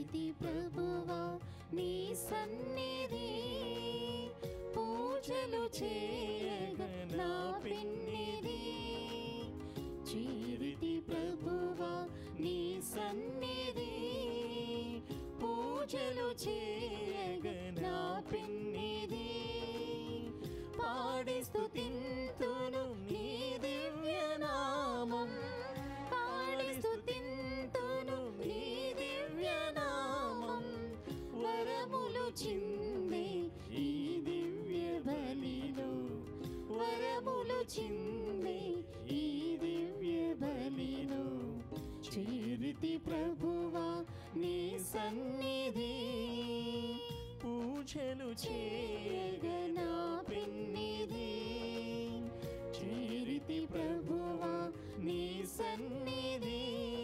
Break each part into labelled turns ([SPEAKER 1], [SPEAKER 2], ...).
[SPEAKER 1] చేరితి ప్రభువా నీ సన్నిధి పూజలు చేయగ నా పిన్నిధి చేరితి ప్రభువా నీ సన్నిధి పూజలు చేయగ నా పిన్నిధి పాడి స్తుతింతును నీ దివ్య నామం పాడి స్తుతింతును నీ దివ్య నామం వరములు చిందే ఈ దివ్య బలిలో వరములు చిందే ఈ దివ్య బలిలో చేరితి ప్రభువా నీ సన్నిధి పూజలు చేయగ నా పిన్నిధి చేరితి ప్రభువా నీ సన్నిధి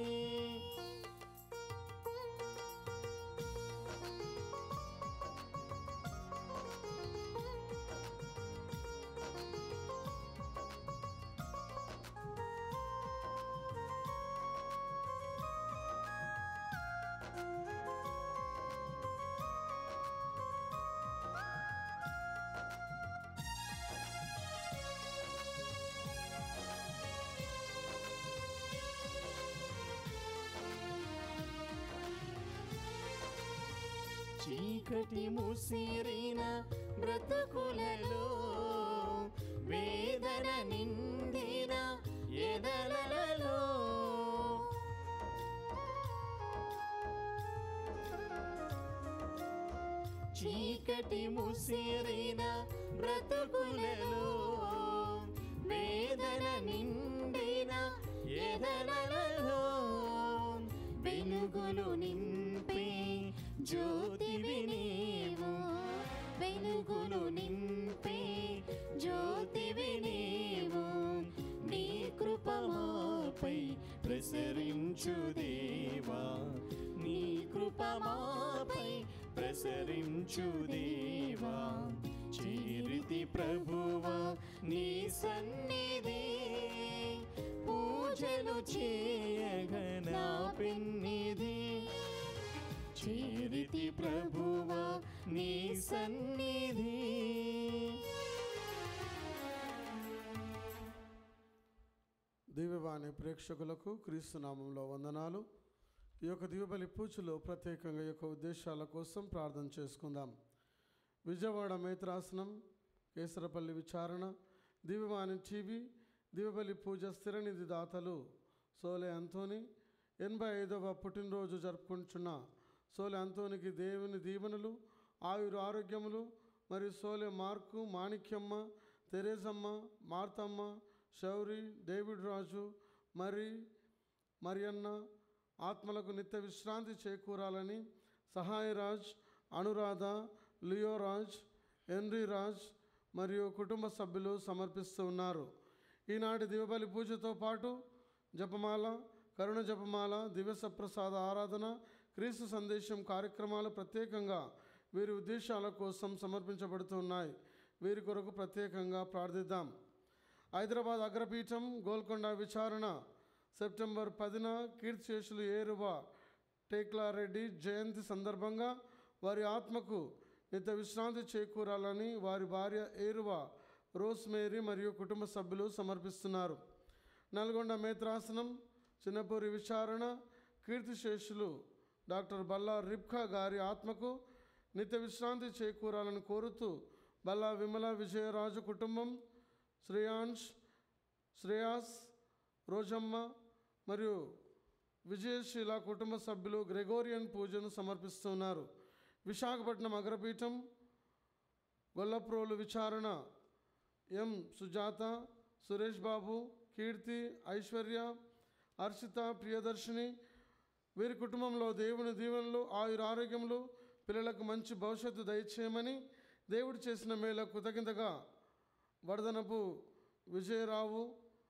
[SPEAKER 1] చీకటి ముసిరిన బ్రతుకులలో వేదన నిందిన ఎదలలో చీకటి ముసిరిన బ్రతుకులలో వేదన నిండిన ఎదలలో వెలుగులు నింపే జ్యోతివి నీవు వెలుగులు నింపే జ్యోతివి నీవు నీ కృపమాపై ప్రసరించు దేవా నీ కృపమాపై ప్రసరించు దేవా చేరితి ప్రభువా నీ సన్నిధి పూజలు చేయగ నా పిన్నిధి చేరితి ప్రభువా నీ సన్నిధి
[SPEAKER 2] దివ్యవాణి ప్రేక్షకులకు క్రీస్తు నామంలో వందనాలు ఈ యొక్క దివ్యబలి పూజలో ప్రత్యేకంగా ఈ యొక్క ఉద్దేశాల కోసం ప్రార్థన చేసుకుందాం విజయవాడ మేత్రాసనం కేసరపల్లి విచారణ దివ్యవాణి టీవీ దివ్యబలి పూజ స్థిరనిధి దాతలు సోలే అంతోని ఎనభై ఐదవ పుట్టినరోజు జరుపుకుంటున్న సోలే అంతోనికి దేవుని దీవెనలు ఆయురు ఆరోగ్యములు మరియు సోలే మార్కు మాణిక్యమ్మ తెరేజమ్మ మార్తమ్మ శౌరి డేవిడ్ రాజు మరి మరియన్న ఆత్మలకు నిత్య విశ్రాంతి చేకూరాలని సహాయరాజ్ అనురాధ లియోరాజ్ హెన్రీ రాజ్ మరియు కుటుంబ సభ్యులు సమర్పిస్తూ ఉన్నారు ఈనాటి దివబలి పూజతో పాటు జపమాల కరుణ జపమాల దివ్య సప్రసాద ఆరాధన క్రీస్తు సందేశం కార్యక్రమాలు ప్రత్యేకంగా వీరి ఉద్దేశాల కోసం సమర్పించబడుతున్నాయి వీరి కొరకు ప్రత్యేకంగా ప్రార్థిద్దాం హైదరాబాద్ అగ్రపీఠం గోల్కొండ విచారణ సెప్టెంబర్ పదిన కీర్తిశేషులు ఏరువ టేక్లారెడ్డి జయంతి సందర్భంగా వారి ఆత్మకు నిత్య విశ్రాంతి చేకూరాలని వారి భార్య ఏరువ రోస్మేరీ మరియు కుటుంబ సభ్యులు సమర్పిస్తున్నారు నల్గొండ మేత్రాసనం చిన్నపూరి విచారణ కీర్తిశేషులు డాక్టర్ బల్లా రిబ్కా గారి ఆత్మకు నిత్య విశ్రాంతి చేకూరాలని కోరుతూ బల్లా విమల విజయరాజు కుటుంబం శ్రేయాంష్ శ్రేయాస్ రోజమ్మ మరియు విజయశీల కుటుంబ సభ్యులు గ్రెగోరియన్ పూజను సమర్పిస్తున్నారు విశాఖపట్నం అగ్రపీఠం గొల్లప్రోలు విచారణ ఎం సుజాత సురేష్ బాబు కీర్తి ఐశ్వర్య హర్షిత ప్రియదర్శిని వీరి కుటుంబంలో దేవుని దీవెనలు ఆయుర ఆరోగ్యములు పిల్లలకు మంచి భవిష్యత్తు దయచేయమని దేవుడు చేసిన మేళ కృతజ్ఞతగా వరదనపు విజయరావు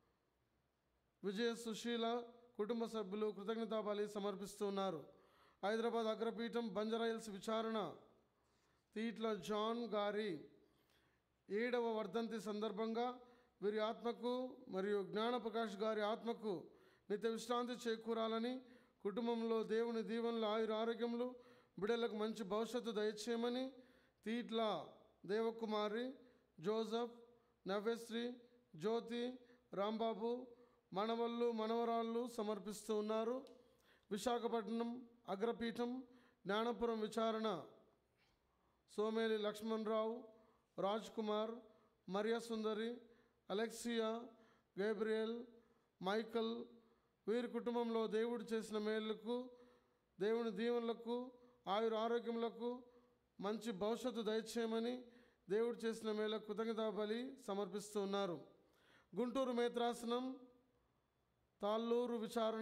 [SPEAKER 2] విజయ సుశీల కుటుంబ సభ్యులు కృతజ్ఞతాబలి సమర్పిస్తున్నారు హైదరాబాద్ అగ్రపీఠం బంజరాయిల్స్ విచారణ తీట్ల జాన్ గారి ఏడవ వర్ధంతి సందర్భంగా వీరి ఆత్మకు మరియు జ్ఞానప్రకాష్ గారి ఆత్మకు నిత్య విశ్రాంతి చేకూరాలని కుటుంబంలో దేవుని దీవెనలు ఆయుర ఆరోగ్యములు బిడ్డలకు మంచి భవిష్యత్తు దయచేయమని తీట్ల దేవకుమారి జోసఫ్ నవ్యశ్రీ జ్యోతి రాంబాబు మనవళ్ళు మనవరాళ్ళు సమర్పిస్తూ ఉన్నారు విశాఖపట్నం అగ్రపీఠం జ్ఞానపురం విచారణ Someli Lakshmanarao Raj Kumar Maria Sundari Alexia Gabriel Michael వీరి కుటుంబంలో దేవుడు చేసిన మేలుకు దేవుని దీవెనలకు ఆయుర ఆరోగ్యములకు మంచి భవిష్యత్తు దయచేయమని దేవుడు చేసిన మేలకు కృతజ్ఞతా బలి సమర్పిస్తూ ఉన్నారు గుంటూరు మేత్రాసనం తాళ్ళూరు విచారణ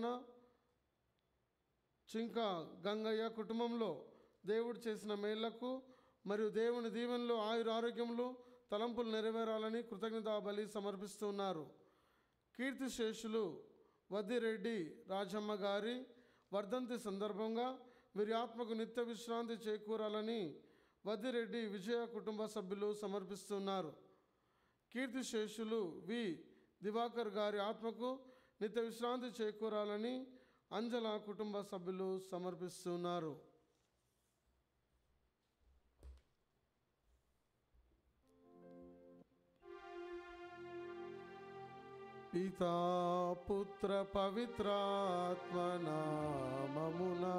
[SPEAKER 2] చింక గంగయ్య కుటుంబంలో దేవుడు చేసిన మేళ్లకు మరియు దేవుని దీవెనలు ఆయుర ఆరోగ్యములు తలంపులు నెరవేరాలని కృతజ్ఞతా బలి సమర్పిస్తూ ఉన్నారు కీర్తిశేషులు వద్దిరెడ్డి రాజమ్మ గారి వర్ధంతి సందర్భంగా వీరి ఆత్మకు నిత్య విశ్రాంతి చేకూరాలని వద్దిరెడ్డి విజయ కుటుంబ సభ్యులు సమర్పిస్తున్నారు కీర్తిశేషులు వి దివాకర్ గారి ఆత్మకు నిత్య విశ్రాంతి చేకూరాలని అంజల కుటుంబ సభ్యులు సమర్పిస్తున్నారు పితా పుత్ర పవిత్రాత్మ నామమునా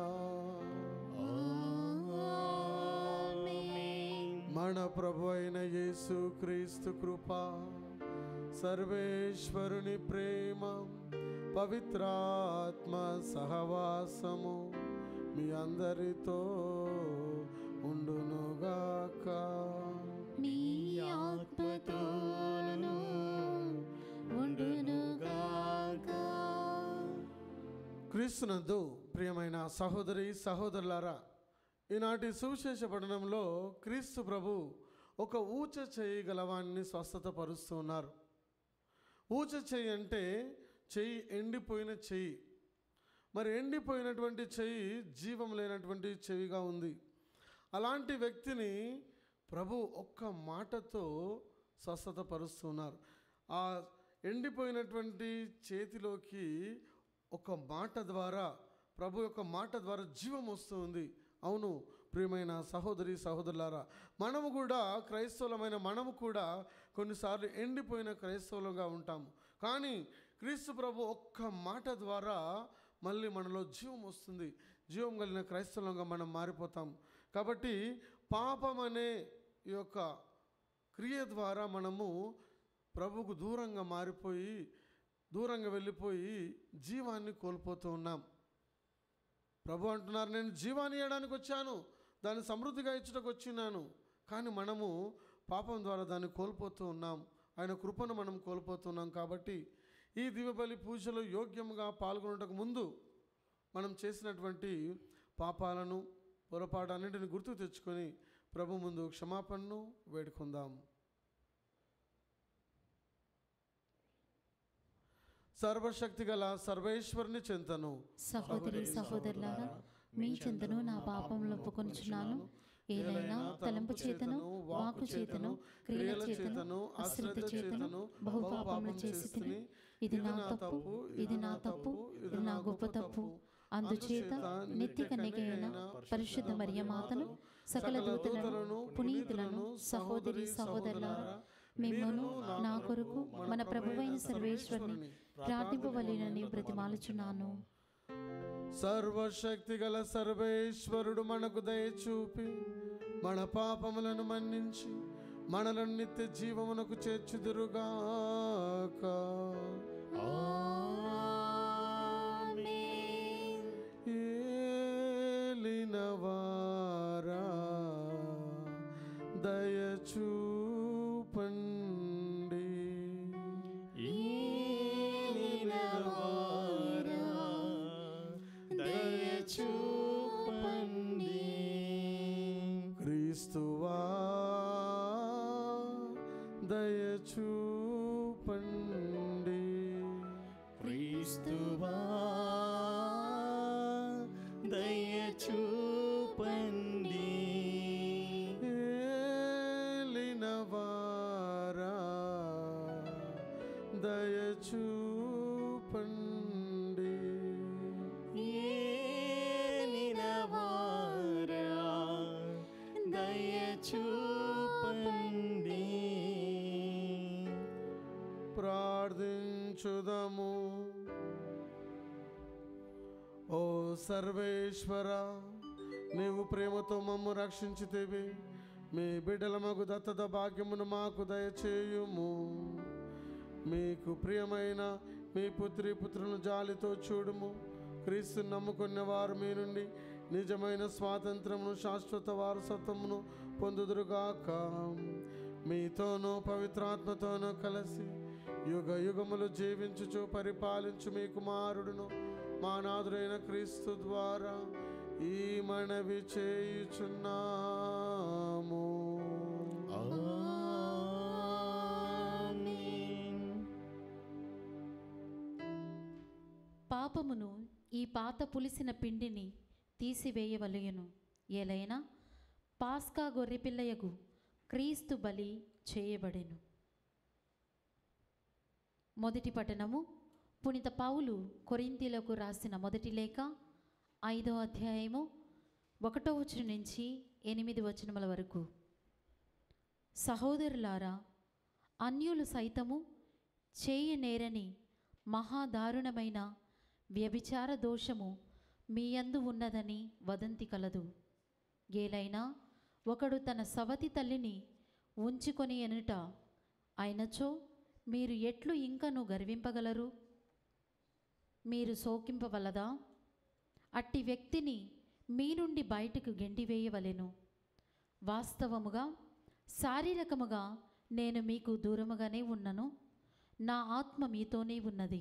[SPEAKER 2] మన ప్రభు అయిన యేసు క్రీస్తు కృప సర్వేశ్వరుని ప్రేమ పవిత్రాత్మ సహవాసము మీ అందరితో ఉండునుగాక
[SPEAKER 1] మీ ఆత్మతోను ఉండునుగాక
[SPEAKER 2] క్రీస్తునందు ప్రియమైన సహోదరి సహోదరులారా ఈనాటి సువిశేష పఠనంలో క్రీస్తు ప్రభు ఒక ఊచ చేయి గలవాన్ని స్వస్థత పరుస్తూ ఉన్నారు ఊచ చెయ్యి అంటే చెయ్యి ఎండిపోయిన చెయ్యి మరి ఎండిపోయినటువంటి చెయ్యి జీవం లేనటువంటి చెవిగా ఉంది అలాంటి వ్యక్తిని ప్రభు ఒక్క మాటతో స్వస్థత పరుస్తున్నారు ఆ ఎండిపోయినటువంటి చేతిలోకి ఒక మాట ద్వారా ప్రభు యొక్క మాట ద్వారా జీవం వస్తుంది అవును ప్రియమైన సహోదరి సహోదరులారా మనము కూడా క్రైస్తవులమైన మనము కూడా కొన్నిసార్లు ఎండిపోయిన క్రైస్తవులుగా ఉంటాము కానీ క్రీస్తు ప్రభు ఒక్క మాట ద్వారా మళ్ళీ మనలో జీవం వస్తుంది జీవం కలిగిన క్రైస్తవులంగా మనం మారిపోతాం కాబట్టి పాపం అనే ఈ యొక్క క్రియ ద్వారా మనము ప్రభుకు దూరంగా మారిపోయి దూరంగా వెళ్ళిపోయి జీవాన్ని కోల్పోతూ ఉన్నాం ప్రభు అంటున్నారు నేను జీవాన్ని ఇవ్వడానికి వచ్చాను దాన్ని సమృద్ధిగా ఇచ్చుటకు వచ్చినాను కానీ మనము పాపం ద్వారా దాన్ని కోల్పోతూ ఉన్నాం ఆయన కృపను మనం కోల్పోతున్నాం కాబట్టి ఈ దివబలి పూజలో యోగ్యంగా పాల్గొనటకు ముందు మనం చేసినటువంటి పాపాలను పొరపాటు అన్నింటిని గుర్తు తెచ్చుకొని ప్రభు ముందు క్షమాపణను వేడుకుందాం సర్వశక్తి గల సర్వేశ్వరుని చింతను
[SPEAKER 1] సహోదరి సహోదరులారా మీ చింతను నా పాపంలో ఒప్పుకొనుచున్నాను ఏదైనా తలంపు చేతను వాకు చేతను క్రియల చేతను అశ్రద్ధ చేతను బహుపాపములు చేసి తిని ఇది నా తప్పు ఇది నా తప్పు ఇది నా గొప్ప తప్పు అందుచేత నిత్య కన్యకైన పరిశుద్ధ మరియ మాతను సకల దూతలను పునీతులను సహోదరి సహోదరులారా మిమ్మను నా కొరకు మన ప్రభువైన సర్వేశ్వరుని ప్రార్థింపవలెనని బ్రతిమాలుచున్నాను
[SPEAKER 2] సర్వశక్తి గల సర్వేశ్వరుడు మనకు దయచూపి మన పాపములను మన్నించి మనలను నిత్య జీవమునకు చేర్చుదురుగాక ఏలినవారా దయచూపండి క్రీస్తువా దయచూపండి
[SPEAKER 1] క్రీస్తువా దయచూపండి
[SPEAKER 2] ఏలినవారా దయచూపండి
[SPEAKER 1] ఏ
[SPEAKER 2] ప్రార్థించుదము ఓ సర్వేశ్వర నీవు ప్రేమతో మమ్ము రక్షించితేవి మీ బిడ్డల మగు దత్తత భాగ్యమును మాకు దయచేయుము మీకు ప్రియమైన మీ పుత్రి పుత్రులను జాలితో చూడుము క్రీస్తు నమ్ముకున్న వారు మీ నుండి నిజమైన స్వాతంత్రమును శాశ్వత వారసత్వమును పొందుదురుగాక మీతోనూ పవిత్రాత్మతోనూ కలిసి యుగ యుగములు జీవించుచు పరిపాలించు మీ కుమారుడును మా నాథుడైన క్రీస్తు ద్వారా ఈ మనవి చేయుచున్నాము
[SPEAKER 3] ఆమేన్.
[SPEAKER 1] పాపమును ఈ పాత పులిసిన పిండిని తీసివేయవలయును ఏలైనా పాస్కా గొర్రెపిల్లయగు క్రీస్తు బలి చేయబడెను మొదటి పట్టణము పునిత పౌలు కొరింతీలకు రాసిన మొదటి లేఖ ఐదో అధ్యాయము ఒకటో వచనం నుంచి ఎనిమిది వచనముల వరకు సహోదరులారా అన్యులు సైతము చేయనేరని మహాదారుణమైన వ్యభిచార దోషము మీ యందు ఉన్నదని వదంతి కలదు ఏలైనా ఒకడు తన సవతి తల్లిని ఉంచుకొని ఎనుట అయినచో మీరు ఎట్లు ఇంకను గర్వింపగలరు మీరు శోకింపవలదా అట్టి వ్యక్తిని మీ నుండి బయటకు గెండివేయవలెను వాస్తవముగా శారీరకముగా నేను మీకు దూరముగానే ఉన్నను నా ఆత్మ మీతోనే ఉన్నది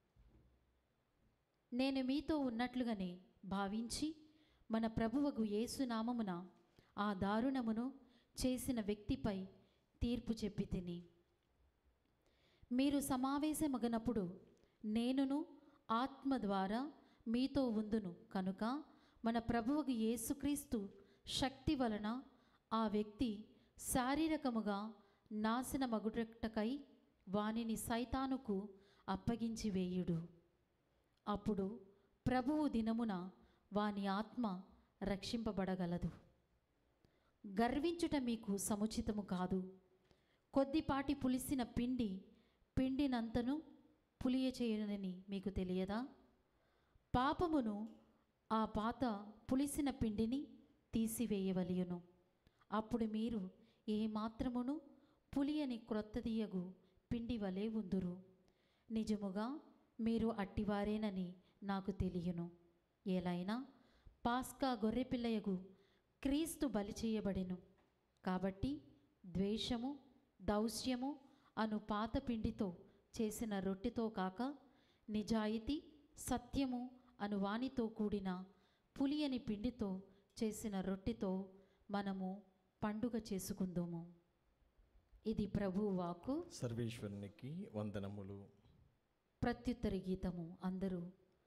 [SPEAKER 1] నేను మీతో ఉన్నట్లుగానే భావించి మన ప్రభువగు యేసునామమున ఆ దారుణమును చేసిన వ్యక్తిపై తీర్పు చెప్పి తిని మీరు సమావేశమగనప్పుడు నేనును ఆత్మ ద్వారా మీతో ఉందును కనుక మన ప్రభువుకు యేసుక్రీస్తు శక్తి వలన ఆ వ్యక్తి శారీరకముగా నాశనమగుటకై వానిని సైతానుకు అప్పగించి వేయుడు అప్పుడు ప్రభువు దినమున వాని ఆత్మ రక్షింపబడగలదు గర్వించుట మీకు సముచితము కాదు కొద్దిపాటి పులిసిన పిండి పిండినంతను పులియ చేయనని మీకు తెలియదా పాపమును ఆ పాత పులిసిన పిండిని తీసివేయవలయును అప్పుడు మీరు ఏ మాత్రమును పులియని క్రొత్తదియగు పిండి వలె ఉందురు నిజముగా మీరు అట్టివారేనని నాకు తెలియను ఏలైనా పాస్కా గొర్రెపిల్లయగు క్రీస్తు బలి చేయబడెను కాబట్టి ద్వేషము దౌశ్యము అను పాత పిండితో చేసిన రొట్టెతో కాక నిజాయితీ సత్యము అను వానితో కూడిన పులియని పిండితో చేసిన రొట్టెతో మనము పండుగ చేసుకుందాము ఇది ప్రభువు వాక్కు
[SPEAKER 3] సర్వేశ్వరునికి వందనములు
[SPEAKER 1] ప్రత్యుత్తర గీతము అందరూ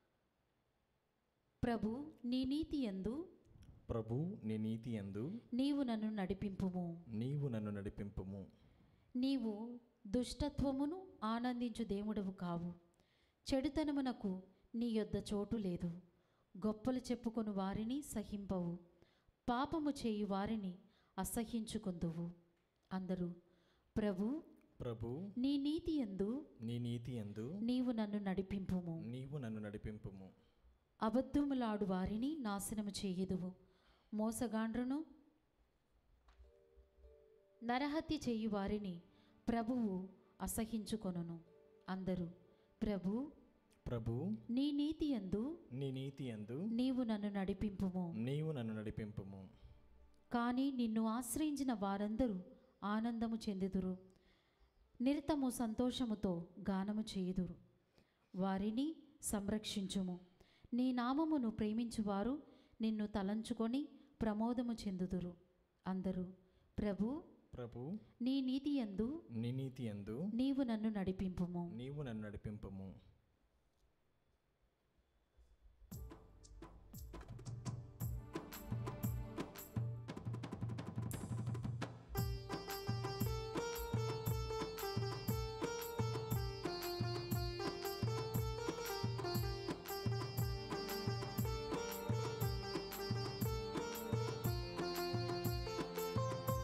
[SPEAKER 1] ప్రభు నీ నీతి యందు
[SPEAKER 3] ప్రభు నీ నీతి యందు
[SPEAKER 1] నీవు నన్ను నడిపింపుము
[SPEAKER 3] నీవు నన్ను నడిపింపుము
[SPEAKER 1] నీవు దుష్టత్వమును ఆనందించు దేవుడవు కావు చెడుతనమునకు నీ యొద్ద చోటు లేదు గొప్పలు చెప్పుకొను వారిని సహింపవు పాపము చేయు వారిని అసహించుకుందువు అందరూ ప్రభు
[SPEAKER 3] ప్రభు
[SPEAKER 1] నీ నీతి యందు
[SPEAKER 3] నీ నీతి యందు
[SPEAKER 1] నీవు నన్ను నడిపింపుము
[SPEAKER 3] నీవు నన్ను నడిపింపుము
[SPEAKER 1] అబద్ధములాడు వారిని నాశనము చేయుదువు మోసగాండ్రును నరహత్య చేయు వారిని ప్రభువు అసహించుకొనును అందరూ ప్రభు
[SPEAKER 3] ప్రభు
[SPEAKER 1] నీ నీతి యందు
[SPEAKER 3] నీ నీతి యందు
[SPEAKER 1] నీవు నన్ను నడిపింపుము
[SPEAKER 3] నీవు నన్ను నడిపింపుము
[SPEAKER 1] కానీ నిన్ను ఆశ్రయించిన వారందరూ ఆనందము చెందుదురు నిరతము సంతోషముతో గానము చేయుదురు వారిని సంరక్షించుము నీ నామమును ప్రేమించువారు నిన్ను తలంచుకొని ప్రమోదము చెందుదురు అందరూ ప్రభు
[SPEAKER 3] ప్రభు
[SPEAKER 1] నీ నీతి యందు
[SPEAKER 3] నీ నీతి యందు
[SPEAKER 1] నీవు నన్ను నడిపింపుము
[SPEAKER 3] నీవు నన్ను నడిపింపుము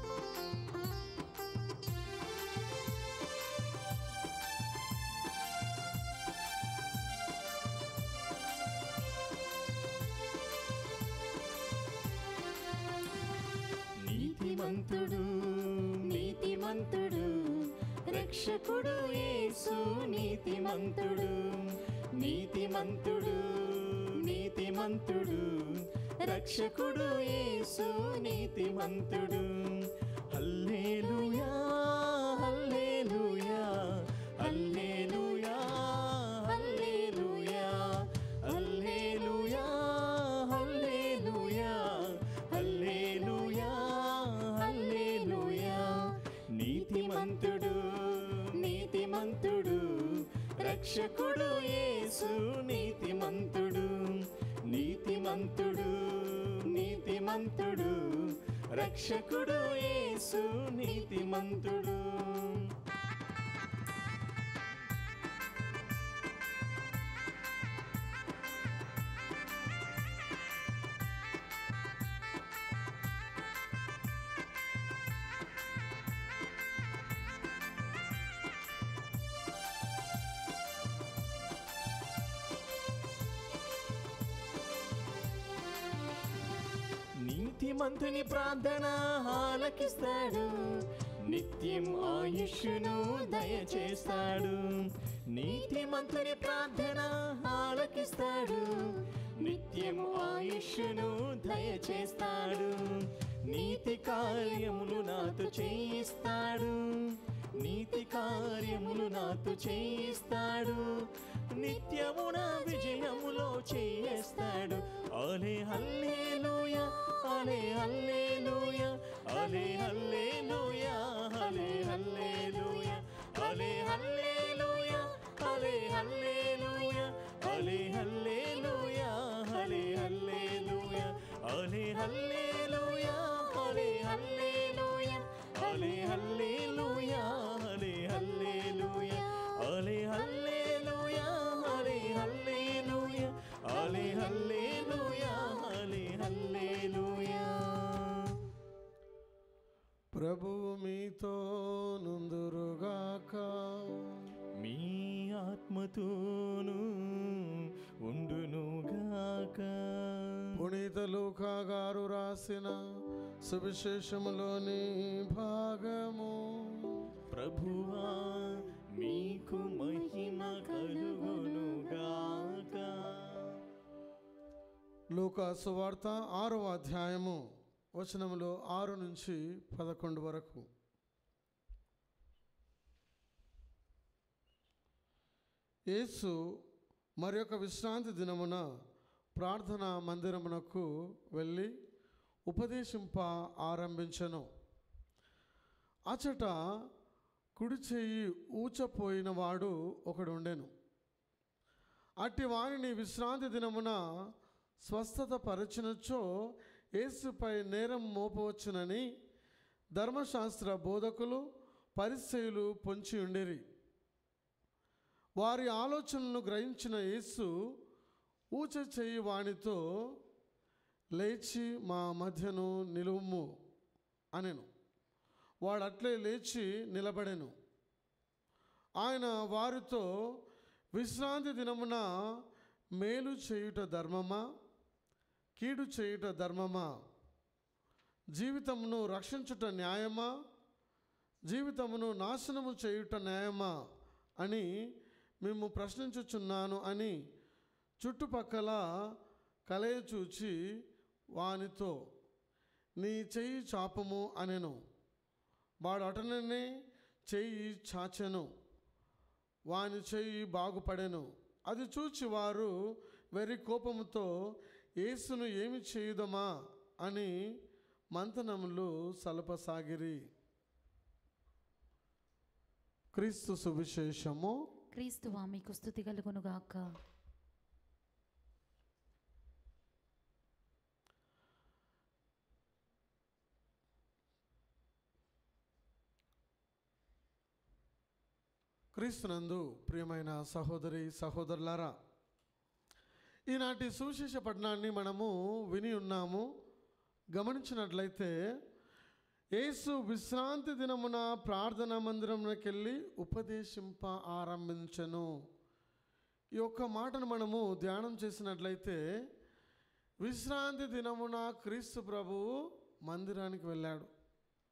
[SPEAKER 4] ఆ
[SPEAKER 3] నీతిమంతుడు నీతిమంతుడు రక్షకుడు యేసు నీతిమంతుడు నీతిమంతుడు నీతిమంతుడు రక్షకుడు యేసు నీతిమంతుడు హల్లెలూయా హల్లెలూయా హల్లెలూయా హల్లెలూయా హల్లెలూయా హల్లెలూయా హల్లెలూయా హల్లెలూయా నీతిమంతుడు నీతిమంతుడు రక్షకుడు యేసు నీతిమంతుడు నీతిమంతుడు నీతిమంతుడు రక్షకుడు యేసు నీతిమంతుడు నీతిమంతుని ప్రార్థన ఆలకిస్తాడు నిత్యం ఆయుష్ను దయచేస్తాడు నీతిమంతుని ప్రార్థన ఆలకిస్తాడు నిత్యం ఆయుష్ను దయచేస్తాడు నీతి కార్యములు నాతో చేయిస్తాడు నీతి కార్యములు నాతో చేయిస్తాడు నిత్యము నా విజయములో చేస్తాడు అలే హల్లేలూయ అలే హల్లేలూయ అలే హల్లేలూయ అలే హల్లేలూయ అలే హల్లేలూయ అలే హల్లేలూయ అలే హల్లేలూయ అలే హల్లేలూయ అలే హల్లేలూయ అలే హల్లేలూయ అలే హల్లేలూయ అలే హల్లేలూయ అలే హల్లేలూయ అలే హల్లేలూయ అలే హల్లేలూయ అలే హల్లేలూయ
[SPEAKER 2] ప్రభువు మీతో నుందురుగాక
[SPEAKER 3] మీ ఆత్మతోను ఉండునుగాక
[SPEAKER 2] పునీత లూకా గారు రాసిన సువిశేషములోని భాగము
[SPEAKER 3] ప్రభువా మీకు మహిమ కలుగునుగాక
[SPEAKER 2] లూకా సువార్త ఆరవ అధ్యాయము వచనములు ఆరు నుంచి పదకొండు వరకు యేసు మరి ఒక విశ్రాంతి దినమున ప్రార్థనా మందిరమునకు వెళ్ళి ఉపదేశింప ఆరంభించెను అచట కుడి చెయ్యి ఊచపోయిన వాడు ఒకడు ఉండెను అట్టి వారిని విశ్రాంతి దినమున స్వస్థత పరిచినచో యేసుపై నేరం మోపవచ్చునని ధర్మశాస్త్ర బోధకులు పరిచయులు పొంచి ఉండిరి వారి ఆలోచనలను గ్రహించిన యేసు ఊచ చెయ్యి వానితో లేచి మా మధ్యను నిలువుము అనెను వాడు అట్లే లేచి నిలబడెను ఆయన వారితో విశ్రాంతి దినమున మేలు చేయుట ధర్మమా కీడు చేయుట ధర్మమా జీవితమును రక్షించుట న్యాయమా జీవితమును నాశనము చేయుట న్యాయమా అని మేము ప్రశ్నించుచున్నాను అని చుట్టుపక్కల కలయ చూచి వానితో నీ చెయ్యి చాపము అనెను వాడు అటననే చెయ్యి చాచెను వాని చెయ్యి బాగుపడెను అది చూచి వారు వెర్రి కోపముతో యేసును ఏమి చేయుదమా అని మంతనములు సలపసాగిరి క్రీస్తు సువిశేషము
[SPEAKER 1] క్రీస్తువా మీకు స్థుతి కలుగునుగాక
[SPEAKER 2] క్రీస్తునందు ప్రియమైన సహోదరి సహోదరులారా ఈనాటి సువిశేష పట్టణాన్ని మనము విని ఉన్నాము గమనించినట్లయితే యేసు విశ్రాంతి దినమున ప్రార్థనా మందిరంలోకి వెళ్ళి ఉపదేశింప ఆరంభించను ఈ ఒక్క మాటను మనము ధ్యానం చేసినట్లయితే విశ్రాంతి దినమున క్రీస్తు ప్రభువు మందిరానికి వెళ్ళాడు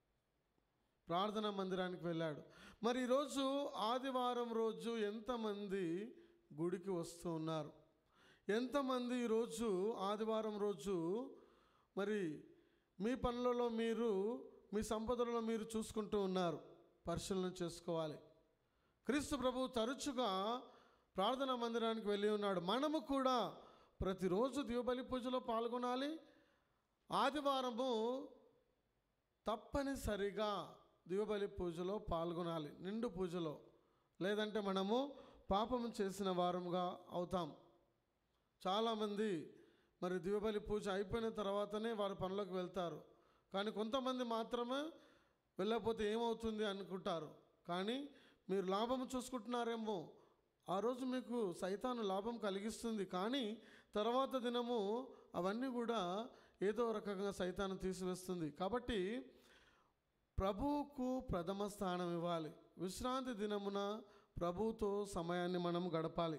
[SPEAKER 2] ప్రార్థనా మందిరానికి వెళ్ళాడు మరి ఈరోజు ఆదివారం రోజు ఎంతమంది గుడికి వస్తూ ఉన్నారు ఎంతమంది ఈరోజు ఆదివారం రోజు మరి మీ పనులలో మీరు మీ సంపదలలో మీరు చూసుకుంటూ ఉన్నారు పరిశీలన చేసుకోవాలి క్రీస్తు ప్రభు తరచుగా ప్రార్థనా మందిరానికి వెళ్ళి ఉన్నాడు మనము కూడా ప్రతిరోజు దీవబలి పూజలో పాల్గొనాలి ఆదివారము తప్పనిసరిగా దివబలి పూజలో పాల్గొనాలి నిండు పూజలో లేదంటే మనము పాపము చేసిన వారముగా అవుతాం చాలామంది మరి దివబలి పూజ అయిపోయిన తర్వాతనే వారి పనులకు వెళ్తారు కానీ కొంతమంది మాత్రమే వెళ్ళకపోతే ఏమవుతుంది అనుకుంటారు కానీ మీరు లాభం చూసుకుంటున్నారేమో ఆ రోజు మీకు సైతాను లాభం కలిగిస్తుంది కానీ తర్వాత దినము అవన్నీ కూడా ఏదో రకంగా సైతాను తీసివేస్తుంది కాబట్టి ప్రభువుకు ప్రథమ స్థానం ఇవ్వాలి విశ్రాంతి దినమున ప్రభువుతో సమయాన్ని మనం గడపాలి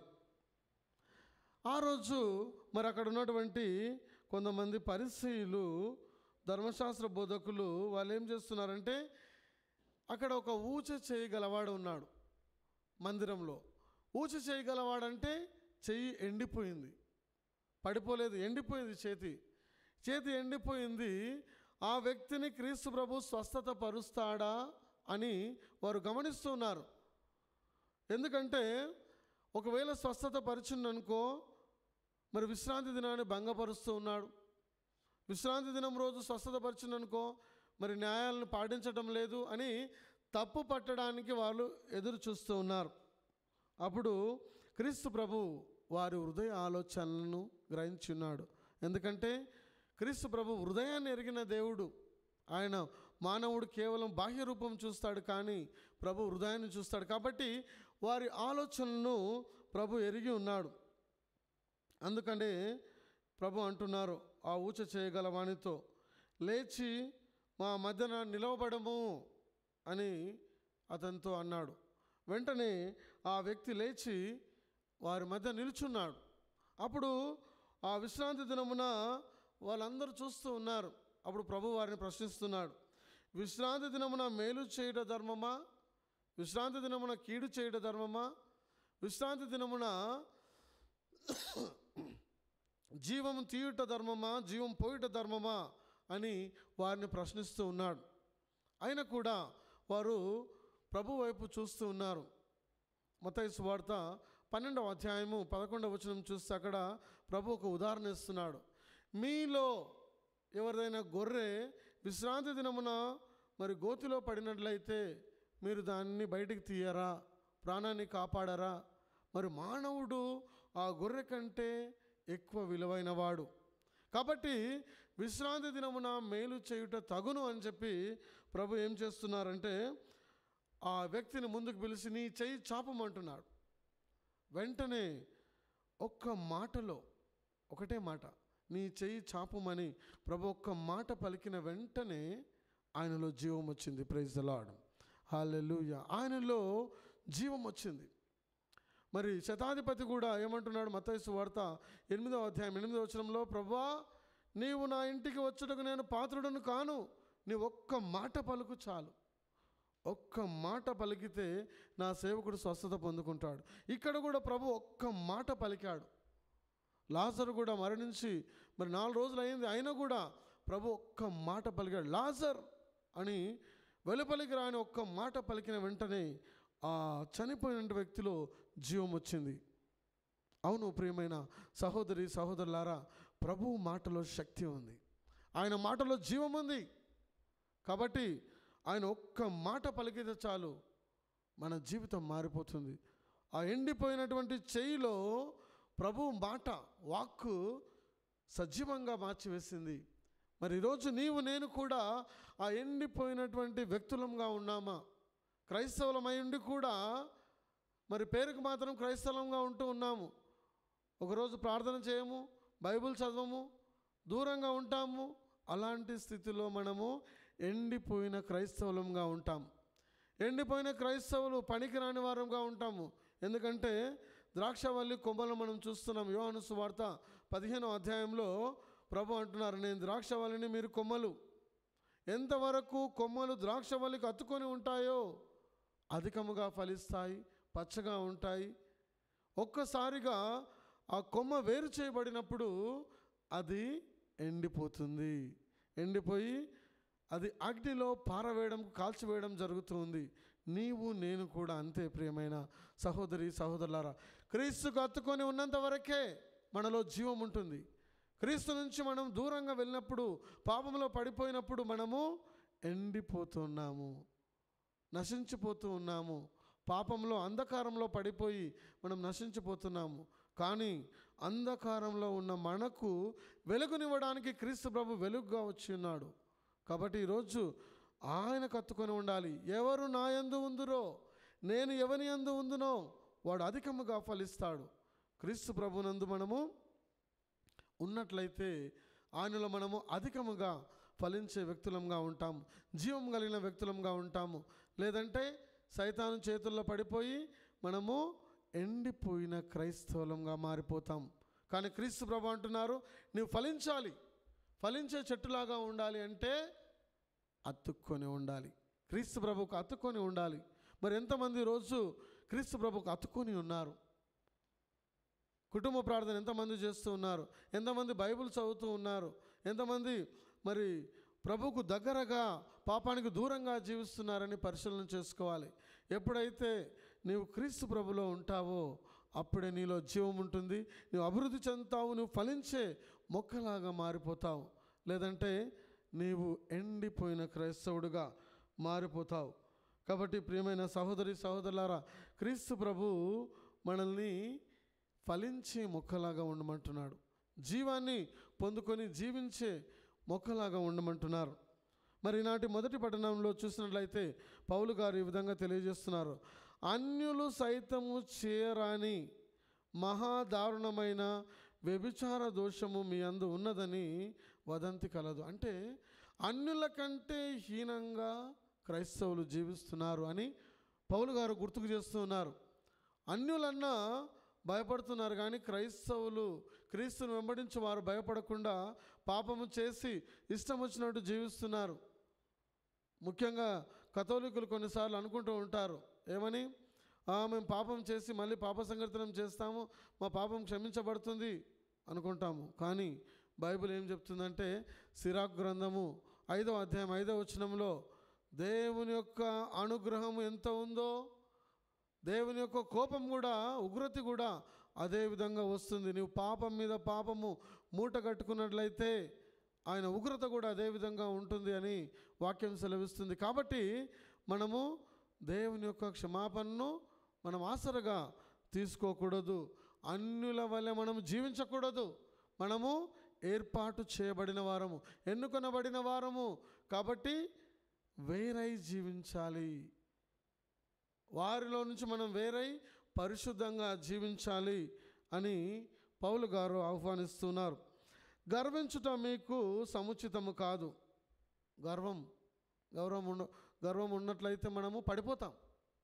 [SPEAKER 2] ఆ రోజు మరి అక్కడ ఉన్నటువంటి కొంతమంది పరిచయులు ధర్మశాస్త్ర బోధకులు వాళ్ళు ఏం చేస్తున్నారంటే అక్కడ ఒక ఊచ చేయగలవాడు ఉన్నాడు మందిరంలో ఊచ చేయగలవాడంటే చెయ్యి ఎండిపోయింది పడిపోలేదు ఎండిపోయింది చేతి చేతి ఎండిపోయింది ఆ వ్యక్తిని క్రీస్తు ప్రభు స్వస్థత పరుస్తాడా అని వారు గమనిస్తున్నారు ఎందుకంటే ఒకవేళ స్వస్థత పరిచిందనుకో మరి విశ్రాంతి దినాన్ని భంగపరుస్తూ ఉన్నాడు విశ్రాంతి దినం రోజు స్వస్థత పరిచిందనుకో మరి న్యాయాలను పాటించడం లేదు అని తప్పు పట్టడానికి వాళ్ళు ఎదురు చూస్తూ ఉన్నారు అప్పుడు క్రీస్తు ప్రభు వారి హృదయ ఆలోచనలను గ్రహించున్నాడు ఎందుకంటే క్రీస్తు ప్రభు హృదయాన్ని ఎరిగిన దేవుడు ఆయన మానవుడు కేవలం బాహ్య రూపం చూస్తాడు కానీ ప్రభు హృదయాన్ని చూస్తాడు కాబట్టి వారి ఆలోచనలను ప్రభు ఎరిగి ఉన్నాడు అందుకనే ప్రభు అంటున్నారు ఆ ఊచ చేయగల వానితో లేచి మా మధ్యన నిలవబడము అని అతనితో అన్నాడు వెంటనే ఆ వ్యక్తి లేచి వారి మధ్య నిల్చున్నాడు అప్పుడు ఆ విశ్రాంతి దినమున వాళ్ళందరూ చూస్తూ ఉన్నారు అప్పుడు ప్రభు వారిని ప్రశ్నిస్తున్నాడు విశ్రాంతి దినమున మేలు చేయుట ధర్మమా విశ్రాంతి దినమున కీడు చేయుట ధర్మమా విశ్రాంతి దినమున జీవం తీయుట ధర్మమా జీవం పోయుట ధర్మమా అని వారిని ప్రశ్నిస్తూ ఉన్నాడు అయినా కూడా వారు ప్రభు వైపు చూస్తూ ఉన్నారు మతయి సువార్త పన్నెండవ అధ్యాయము పదకొండవ వచనం చూస్తే అక్కడ ప్రభు ఒక ఉదాహరణ ఇస్తున్నాడు మీలో ఎవరిదైనా గొర్రె విశ్రాంతి దినమున మరి గోతిలో పడినట్లయితే మీరు దాన్ని బయటికి తీయరా ప్రాణాన్ని కాపాడరా మరి మానవుడు ఆ గొర్రె కంటే ఎక్కువ విలువైన వాడు కాబట్టి విశ్రాంతి దినమున మేలు చేయుట తగును అని చెప్పి ప్రభు ఏం చేస్తున్నారంటే ఆ వ్యక్తిని ముందుకు పిలిచి నీ చెయ్యి చాపమంటున్నాడు వెంటనే ఒక్క మాటలో ఒకటే మాట నీ చెయ్యి చాపమని ప్రభు ఒక్క మాట పలికిన వెంటనే ఆయనలో జీవం వచ్చింది ప్రైజ్ ద లార్డ్ హాలెలూయ ఆయనలో జీవం వచ్చింది మరి శతాధిపతి కూడా ఏమంటున్నాడు మతైసు వార్త ఎనిమిదవ అధ్యాయం ఎనిమిదవ వచనంలో ప్రభా నీవు నా ఇంటికి వచ్చుటకు నేను పాత్రుడను కాను నీ ఒక్క మాట పలుకు చాలు ఒక్క మాట పలికితే నా సేవకుడు స్వస్థత పొందుకుంటాడు ఇక్కడ కూడా ప్రభు ఒక్క మాట పలికాడు లాజర్ కూడా మరణించి మరి నాలుగు రోజులు అయింది అయినా కూడా ప్రభు ఒక్క మాట పలికాడు లాజర్ అని వెలుపలికి రాని ఒక్క మాట పలికిన వెంటనే ఆ చనిపోయిన వ్యక్తిలో జీవం వచ్చింది అవును ప్రియమైన సహోదరి సహోదరులారా ప్రభు మాటలో శక్తి ఉంది ఆయన మాటలో జీవం ఉంది కాబట్టి ఆయన ఒక్క మాట పలికితే చాలు మన జీవితం మారిపోతుంది ఆ ఎండిపోయినటువంటి చేయిలో ప్రభు మాట వాక్కు సజీవంగా మార్చివేసింది మరి ఈరోజు నీవు నేను కూడా ఆ ఎండిపోయినటువంటి వ్యక్తులంగా ఉన్నామా క్రైస్తవులమై ఉండి కూడా మరి పేరుకు మాత్రం క్రైస్తవంగా ఉంటూ ఉన్నాము ఒకరోజు ప్రార్థన చేయము బైబిల్ చదవము దూరంగా ఉంటాము అలాంటి స్థితిలో మనము ఎండిపోయిన క్రైస్తవులంగా ఉంటాం ఎండిపోయిన క్రైస్తవులు పనికిరాని వారంగా ఉంటాము ఎందుకంటే ద్రాక్షవల్లి కొమ్మలు మనం చూస్తున్నాం యోహాను సువార్త పదిహేనో అధ్యాయంలో ప్రభు అంటున్నారు నేను ద్రాక్షవల్లిని మీరు కొమ్మలు ఎంతవరకు కొమ్మలు ద్రాక్షవల్లికి అతుకొని ఉంటాయో అధికముగా ఫలిస్తాయి పచ్చగా ఉంటాయి ఒక్కసారిగా ఆ కొమ్మ వేరు చేయబడినప్పుడు అది ఎండిపోతుంది ఎండిపోయి అది అగ్నిలో పారవేయడం కాల్చివేయడం జరుగుతుంది నీవు నేను కూడా అంతే ప్రియమైన సహోదరి సహోదరులారా క్రీస్తుకు అత్తుకొని ఉన్నంత వరకే మనలో జీవం ఉంటుంది క్రీస్తు నుంచి మనం దూరంగా వెళ్ళినప్పుడు పాపంలో పడిపోయినప్పుడు మనము ఎండిపోతున్నాము నశించిపోతూ ఉన్నాము పాపంలో అంధకారంలో పడిపోయి మనం నశించిపోతున్నాము కానీ అంధకారంలో ఉన్న మనకు వెలుగునివ్వడానికి క్రీస్తు ప్రభు వెలుగుగా వచ్చి ఉన్నాడు కాబట్టి ఈరోజు ఆయన కత్తుకొని ఉండాలి ఎవరు నా యందు ఉందురో నేను ఎవని యందు ఉందునో వాడు అధికముగా ఫలిస్తాడు క్రీస్తు ప్రభునందు మనము ఉన్నట్లయితే ఆయనలో మనము అధికముగా ఫలించే వ్యక్తులంగా ఉంటాము జీవం కలిగిన వ్యక్తులంగా ఉంటాము లేదంటే సైతాను చేతుల్లో పడిపోయి మనము ఎండిపోయిన క్రైస్తవులంగా మారిపోతాం కానీ క్రీస్తు ప్రభు అంటున్నారు నీవు ఫలించాలి ఫలించే చెట్టులాగా ఉండాలి అంటే అతుక్కొని ఉండాలి క్రీస్తు ప్రభుకు అతుక్కొని ఉండాలి మరి ఎంతమంది రోజు క్రీస్తు ప్రభుకు అతుక్కొని ఉన్నారు కుటుంబ ప్రార్థన ఎంతమంది చేస్తూ ఉన్నారు ఎంతమంది బైబిల్ చదువుతూ ఉన్నారు ఎంతమంది మరి ప్రభుకు దగ్గరగా పాపానికి దూరంగా జీవిస్తున్నారని పరిశీలన చేసుకోవాలి ఎప్పుడైతే నీవు క్రీస్తు ప్రభులో ఉంటావో అప్పుడే నీలో జీవం ఉంటుంది నువ్వు అభివృద్ధి చెందుతావు నువ్వు ఫలించే మొక్కలాగా మారిపోతావు లేదంటే నీవు ఎండిపోయిన క్రైస్తవుడుగా మారిపోతావు కాబట్టి ప్రియమైన సహోదరి సహోదరులారా క్రీస్తు ప్రభు మనల్ని ఫలించే మొక్కలాగా ఉండమంటున్నాడు జీవాన్ని పొందుకొని జీవించే మొక్కలాగా ఉండమంటున్నారు మరి ఈనాటి మొదటి పట్టణంలో చూసినట్లయితే పౌలు గారు ఈ విధంగా తెలియజేస్తున్నారు అన్యులు సైతము చేయరాని మహాదారుణమైన వ్యభిచార దోషము మీ అందు ఉన్నదని వదంతి కలదు అంటే అన్యుల కంటే హీనంగా క్రైస్తవులు జీవిస్తున్నారు అని పౌలు గారు గుర్తుకు చేస్తున్నారు అన్యులన్నా భయపడుతున్నారు కానీ క్రైస్తవులు క్రీస్తును వెంబడించి వారు భయపడకుండా పాపము చేసి ఇష్టం వచ్చినట్టు జీవిస్తున్నారు ముఖ్యంగా కథోలికులు కొన్నిసార్లు అనుకుంటూ ఉంటారు ఏమని "ఆ, మేము పాపం చేసి మళ్ళీ పాప సంకీర్తనం చేస్తాము మా పాపం క్షమించబడుతుంది అనుకుంటాము కానీ బైబిల్ ఏం చెప్తుందంటే సిరాక్ గ్రంథము ఐదవ అధ్యాయం ఐదవ వచనంలో దేవుని యొక్క అనుగ్రహం ఎంత ఉందో దేవుని యొక్క కోపం కూడా ఉగ్రత కూడా అదే విధంగా వస్తుంది నీవు పాపం మీద పాపము మూట కట్టుకున్నట్లయితే ఆయన ఉగ్రత కూడా అదే విధంగా ఉంటుంది అని వాక్యం సెలవిస్తుంది కాబట్టి మనము దేవుని యొక్క క్షమాపణను మనం ఆసరగా తీసుకోకూడదు అన్యుల వల్ల మనం జీవించకూడదు మనము ఏర్పాటు చేయబడిన వారము ఎన్నుకొనబడిన వారము కాబట్టి వేరై జీవించాలి వారిలో నుంచి మనం వేరై పరిశుద్ధంగా జీవించాలి అని పౌలు గారు ఆహ్వానిస్తున్నారు గర్వించుట మీకు సముచితము కాదు గర్వం గౌరవం ఉండ గర్వం ఉన్నట్లయితే మనము పడిపోతాం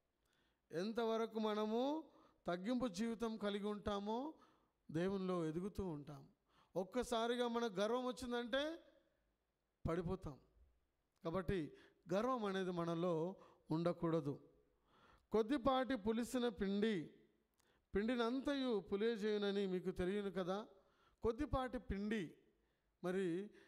[SPEAKER 2] ఎంతవరకు మనము తగ్గింపు జీవితం కలిగి ఉంటామో దేవునిలో ఎదుగుతూ ఉంటాం ఒక్కసారిగా మనకు గర్వం వచ్చిందంటే పడిపోతాం కాబట్టి గర్వం అనేది మనలో ఉండకూడదు కొద్దిపాటి పులిసిన పిండి పిండినంతయు పులియజేయునని మీకు తెలియను కదా కొద్దిపాటి పిండి మరి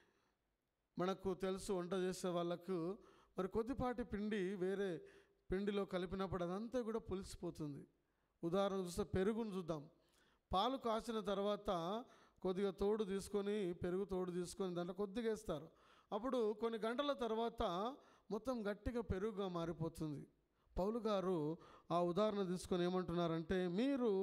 [SPEAKER 2] మనకు తెలుసు వంట చేసే వాళ్ళకు మరి కొద్దిపాటి పిండి వేరే పిండిలో కలిపినప్పుడు అదంతా కూడా పులిసిపోతుంది ఉదాహరణ చూస్తే పెరుగును చూద్దాం పాలు కాసిన తర్వాత కొద్దిగా తోడు తీసుకొని పెరుగు తోడు తీసుకొని దాంట్లో కొద్దిగా వేస్తారు అప్పుడు కొన్ని గంటల తర్వాత మొత్తం గట్టిగా పెరుగుగా మారిపోతుంది పౌలు గారు ఆ ఉదాహరణ తీసుకొని ఏమంటున్నారంటే మీరు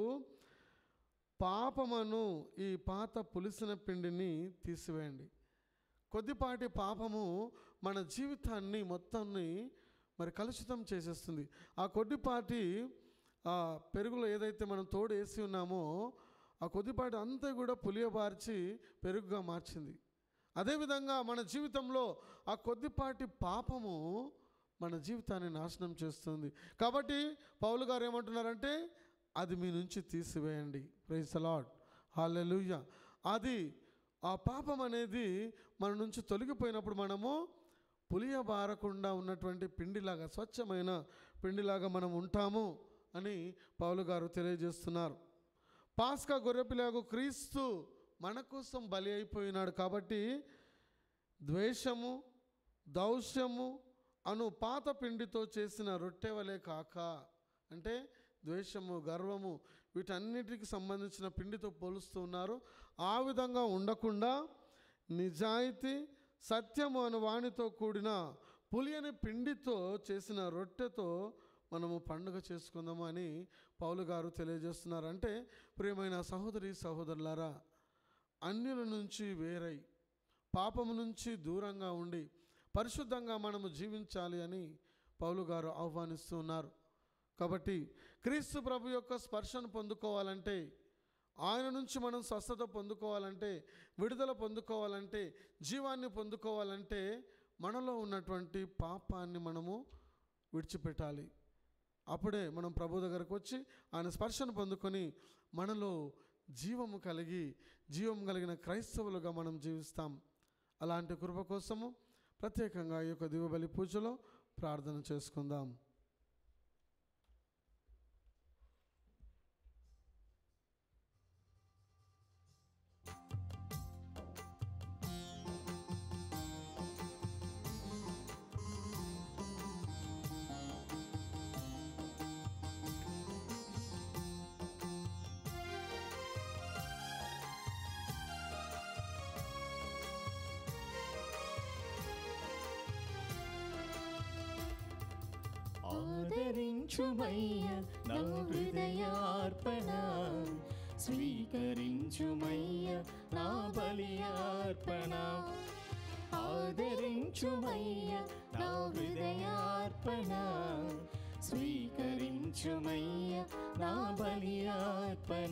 [SPEAKER 2] పాపమును ఈ పాత పులిసిన పిండిని తీసివేయండి కొద్దిపాటి పాపము మన జీవితాన్ని మొత్తాన్ని మరి కలుషితం చేసేస్తుంది ఆ కొద్దిపాటి ఆ పెరుగులో ఏదైతే మనం తోడు వేసి ఉన్నామో ఆ కొద్దిపాటి అంతా కూడా పులియబార్చి పెరుగుగా మార్చింది అదేవిధంగా మన జీవితంలో ఆ కొద్దిపాటి పాపము మన జీవితాన్ని నాశనం చేస్తుంది కాబట్టి పౌలు గారు ఏమంటున్నారంటే అది మీ నుంచి తీసివేయండి ప్రైజ్ లాడ్ హాలెలుయ్య అది ఆ పాపం అనేది మన నుంచి తొలగిపోయినప్పుడు మనము పులియబారకుండా ఉన్నటువంటి పిండిలాగా స్వచ్ఛమైన పిండిలాగా మనం ఉంటాము అని పౌలు గారు తెలియజేస్తున్నారు పాస్కా గొర్రెపిలాగు క్రీస్తు మన కోసం బలి అయిపోయినాడు కాబట్టి ద్వేషము దౌష్యము అను పాత పిండితో చేసిన రొట్టె వలె కాక అంటే ద్వేషము గర్వము వీటన్నిటికి సంబంధించిన పిండితో పోలుస్తూ ఉన్నారు ఆ విధంగా ఉండకుండా నిజాయితీ సత్యము అను వాణితో కూడిన పులియని పిండితో చేసిన రొట్టెతో మనము పండుగ చేసుకుందాము అని పౌలు గారు తెలియజేస్తున్నారు అంటే ప్రియమైన సహోదరి సహోదరులారా అన్యుల నుంచి వేరై పాపము నుంచి దూరంగా ఉండి పరిశుద్ధంగా మనము జీవించాలి అని పౌలు గారు ఆహ్వానిస్తూ ఉన్నారు కాబట్టి క్రీస్తు ప్రభు యొక్క స్పర్శను పొందుకోవాలంటే ఆయన నుంచి మనం స్వస్థత పొందుకోవాలంటే విడుదల పొందుకోవాలంటే జీవాన్ని పొందుకోవాలంటే మనలో ఉన్నటువంటి పాపాన్ని మనము విడిచిపెట్టాలి అప్పుడే మనం ప్రభు దగ్గరకు వచ్చి ఆయన స్పర్శను పొందుకొని మనలో జీవము కలిగి జీవం కలిగిన క్రైస్తవులుగా మనం జీవిస్తాం అలాంటి కృప కోసము ప్రత్యేకంగా ఈ యొక్క దివబలి పూజలో ప్రార్థన చేసుకుందాం
[SPEAKER 3] ఆదరించుమయ్య నా హృదయార్పణ స్వీకరించుమయ్య నా బలియార్పణ ఆదరించుమయ్య నా హృదయార్పణ స్వీకరించుమయ్య నా బలియార్పణ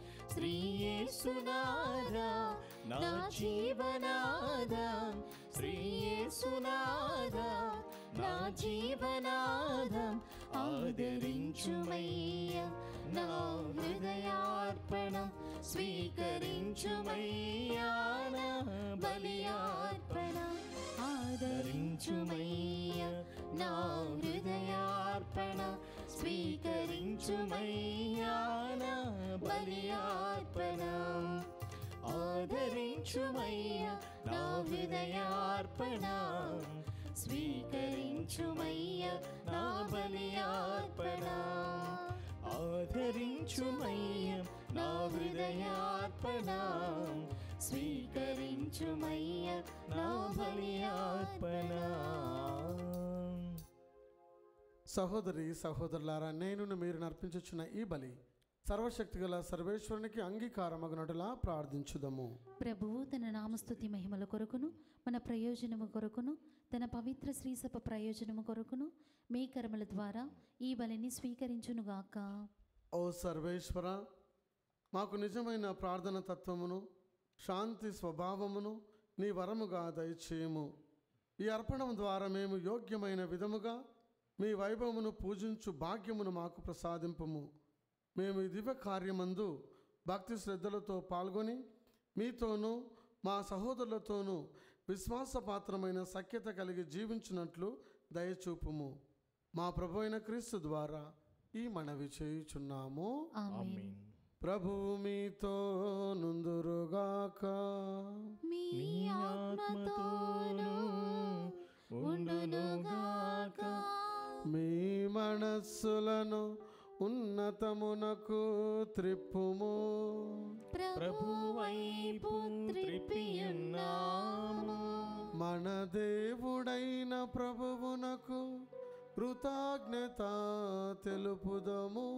[SPEAKER 3] శ్రీయేసునాదా నా జీవనాదా శ్రీయేసునాదా నా జీవనాదం ఆదరించుమయ్య నా హృదయార్పణం స్వీకరించుమయ్యా నా బలియార్పణ ఆదరించుమయ్య నా హృదయార్పణ స్వీకరించుమయ్యా నా బలియార్పణ ఆదరించుమయ్య నా హృదయార్పణ స్వీకరించుమయ్య నా బలియార్పణ ఆదరించుమయ్య నా హృదయార్పణ స్వీకరించుమయ్య నా బలియార్పణ
[SPEAKER 2] సహోదరి సహోదరులారా నేను మీరు నర్పించుచున్న ఈ బలి సర్వశక్తిగల సర్వేశ్వరునికి అంగీకారమగునటులా ప్రార్థించుదము
[SPEAKER 1] ప్రభువు తన నామస్తుతి మహిమల కొరకును మన ప్రయోజనము కొరకును తన పవిత్ర శ్రీసభ ప్రయోజనము కొరకును మీ కర్మల ద్వారా ఈ బలిని స్వీకరించునుగాక
[SPEAKER 2] ఓ సర్వేశ్వర మాకు నిజమైన ప్రార్థన తత్వమును శాంతి స్వభావమును నీ వరముగా దయచేయము ఈ అర్పణం ద్వారా మేము యోగ్యమైన విధముగా మీ వైభవమును పూజించు భాగ్యమును మాకు ప్రసాదింపము మేము ఈ దివ్య కార్యమందు భక్తి శ్రద్ధలతో పాల్గొని మీతోనూ మా సహోదరులతోనూ విశ్వాసపాత్రమైన సఖ్యత కలిగి జీవించినట్లు దయచూపుము మా ప్రభు అయిన క్రీస్తు ద్వారా ఈ మనవి చేయుచున్నాము
[SPEAKER 1] ఆమేన్
[SPEAKER 3] ఆమేన్
[SPEAKER 2] ప్రభువు మీతో నుందురుగాక
[SPEAKER 1] మీ
[SPEAKER 3] నీ
[SPEAKER 1] ఆత్మతోనూ ఉండునుగాక
[SPEAKER 2] మీ మనస్సులను ఉన్నతమునకు త్రిప్పుము
[SPEAKER 1] ప్రభు వైపు త్రిప్పియున్నాము
[SPEAKER 2] మన దేవుడైన ప్రభువునకు కృతజ్ఞత తెలుపుదము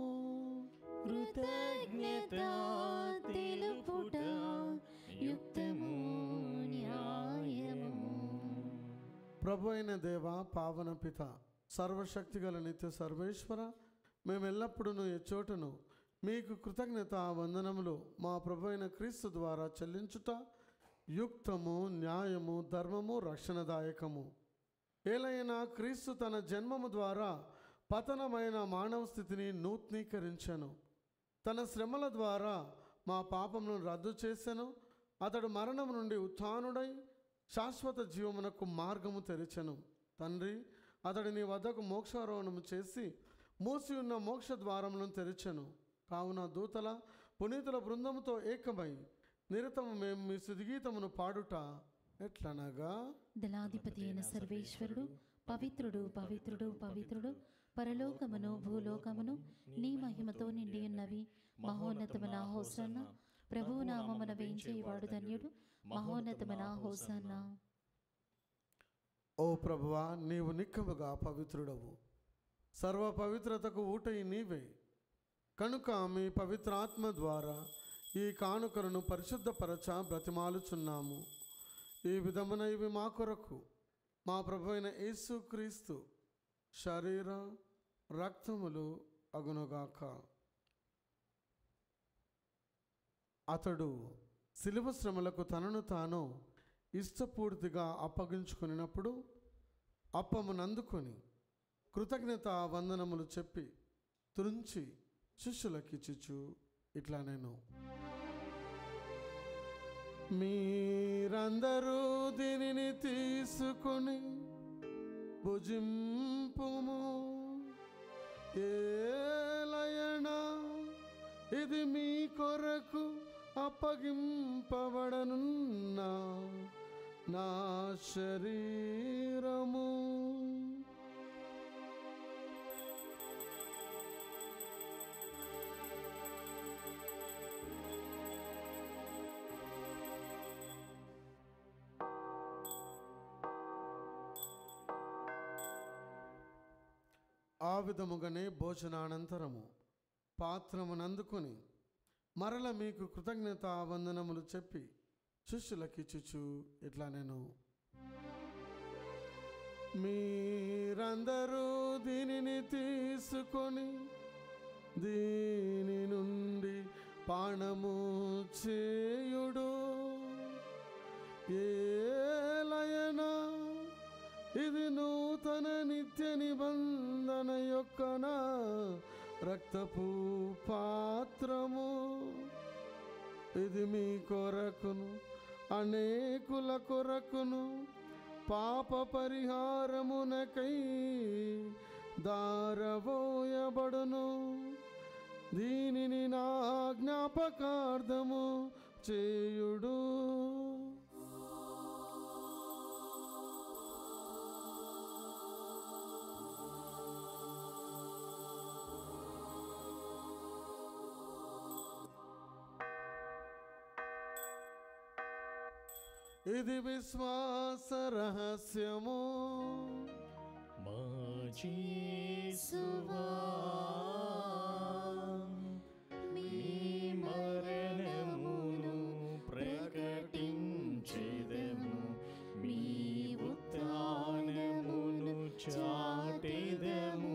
[SPEAKER 1] కృతజ్ఞత తెలుపుట యుక్తము న్యాయము
[SPEAKER 2] ప్రభు అయిన దేవ పావన పిత సర్వశక్తిగల నిత్య సర్వేశ్వర మేము ఎల్లప్పుడూ ఎచ్చోటను మీకు కృతజ్ఞత వందనములు మా ప్రభు అయిన క్రీస్తు ద్వారా చెల్లించుట యుక్తము న్యాయము ధర్మము రక్షణదాయకము ఏలైనా క్రీస్తు తన జన్మము ద్వారా పతనమైన మానవ స్థితిని నూతనీకరించెను తన శ్రమల ద్వారా మా పాపములను రద్దు చేసెను అతడు మరణం నుండి ఉత్థానుడై శాశ్వత జీవమునకు మార్గము తెరిచెను తండ్రి అతడు నీ వద్దకు మోక్షారోహణము చేసి మూసి ఉన్న మోక్ష ద్వారములను తెరిచెను కావున దూతల పునీతుల బృందముతో ఏకమై నిరతము మేము మీ సుదిగీతమును పాడుట ఎట్లనగా
[SPEAKER 1] దళాధిపతి అయిన సర్వేశ్వరుడు పవిత్రుడు పవిత్రుడు పవిత్రుడు పరలోకమును భూలోకమును నీ మహిమతో నిండి ఉన్నవి మహోన్నతమైన హోసన్న ప్రభువు నామమున వేంచేవాడు ధన్యుడు మహోన్నతమైన హోసన్న
[SPEAKER 2] ఓ ప్రభువా నీవు నిక్కముగా పవిత్రుడవు సర్వ పవిత్రతకు ఊటయి నీవే కనుక మీ పవిత్రాత్మ ద్వారా ఈ కానుకలను పరిశుద్ధపరచ బ్రతిమాలుచున్నాము ఈ విధమున ఇవి మా కొరకు మా ప్రభు అయిన యేసు క్రీస్తు శరీర రక్తములు అగునుగాక అతడు శిలువ శ్రమలకు తనను తాను ఇష్టపూర్తిగా అప్పగించుకున్నప్పుడు అప్పమునందుకొని కృతజ్ఞత వందనములు చెప్పి తురించి శిష్యులకిచ్చుచు ఇట్లా నేను మీరందరూ దీనిని తీసుకొని భుజింపుము ఏలయనా ఇది మీ కొరకు అప్పగింపబడనున్న నా శరీరము ఆ విధముగానే భోజనానంతరము పాత్రమునందుకొని మరల మీకు కృతజ్ఞత వందనములు చెప్పి శిష్యులకిచ్చుచు ఇట్లా నేను మీరందరూ దీనిని తీసుకొని దీని నుండి పానము చేయుడు ఏలయనా ఇది నూతన నిత్య నిబంధన యొక్క నా రక్తపు పాత్రము ఇది మీ కొరకును అనేకుల కొరకును పాప పరిహారమునకై దారబోయబడును దీనిని నా జ్ఞాపకార్థము చేయుడు ఇది విశ్వాస రహస్యము
[SPEAKER 3] మా జీసువా మీ మరణమును ప్రకటించెదము మీ ఉత్థానమును చాటెదము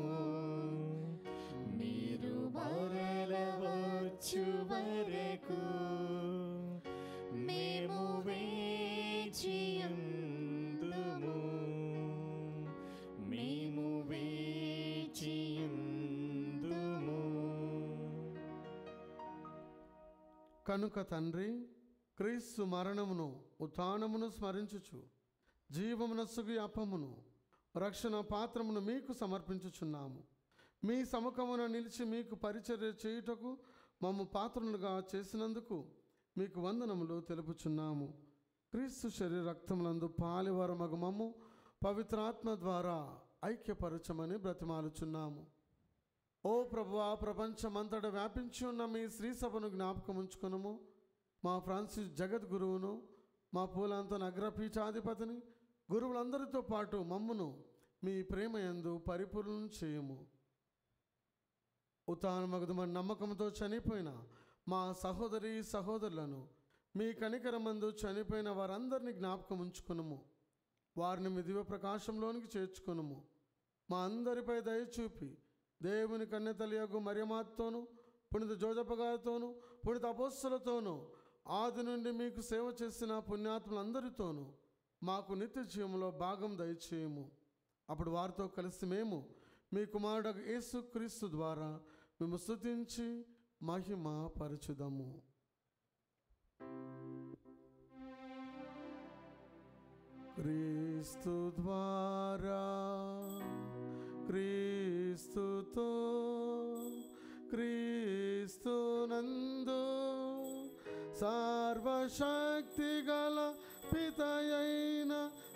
[SPEAKER 3] మీరు మరలవచ్చు వరకు మేము వేచియుందుము మేము వేచియుందుము
[SPEAKER 2] కనుక తండ్రి క్రీస్తు మరణమును ఉత్థానమును స్మరించుచు జీవమునస్సుకి అప్పమును రక్షణ పాత్రమును మీకు సమర్పించుచున్నాము మీ సముఖమున నిలిచి మీకు పరిచర్య చేయుటకు మమ్ము పాత్రలుగా చేసినందుకు మీకు వందనములు తెలుపుచున్నాము క్రీస్తు శరీర రక్తములందు పాలివరమగు మమ్ము పవిత్రాత్మ ద్వారా ఐక్యపరచమని బ్రతిమాలుచున్నాము ఓ ప్రభువా ప్రపంచమంతటా వ్యాపించి ఉన్న మీ శ్రీ సభను జ్ఞాపకం ఉంచుకునము మా ఫ్రాన్సిస్ జగద్గురువును మా పూలాంతన అగ్రపీఠాధిపతిని గురువులందరితో పాటు మమ్మును మీ ప్రేమ యందు పరిపూర్ణం చేయము ఉతానమగదుమ నమ్మకంతో చనిపోయిన మా సహోదరి సహోదరులను మీ కనికరమందు చనిపోయిన వారందరినీ జ్ఞాపకం ఉంచుకునము వారిని మీ దివ్య ప్రకాశంలోనికి చేర్చుకునము మా అందరిపై దయ చూపి దేవుని కన్యతలియగు మరియమాతోను పునిత జోజప్ప గారితోను పునిత అపోస్తులతోనూ ఆది నుండి మీకు సేవ చేసిన పుణ్యాత్ములందరితోనూ మాకు నిత్య జీవంలో భాగం దయచేయము అప్పుడు వారితో కలిసి మేము మీ కుమారుడు యేసు క్రీస్తు ద్వారా మేము స్తుతించి మహిమ పరచుదము క్రీస్తు ద్వారా క్రీస్తుతో క్రీస్తునందు సర్వశక్తి గల పితయైన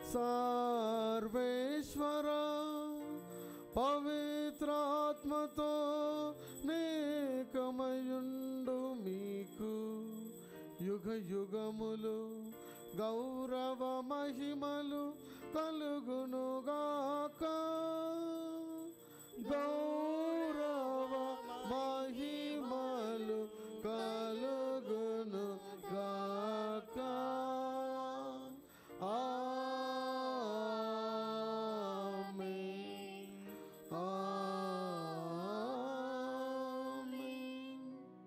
[SPEAKER 2] సర్వేశ్వర పవిత్రాత్మతో నేకమయుండు మీకు యుగ యుగములు గౌరవ మహిమలు కలుగునుగాక గౌరవ మహిమలు కలుగును గాక ఆమేన్. ఆమేన్.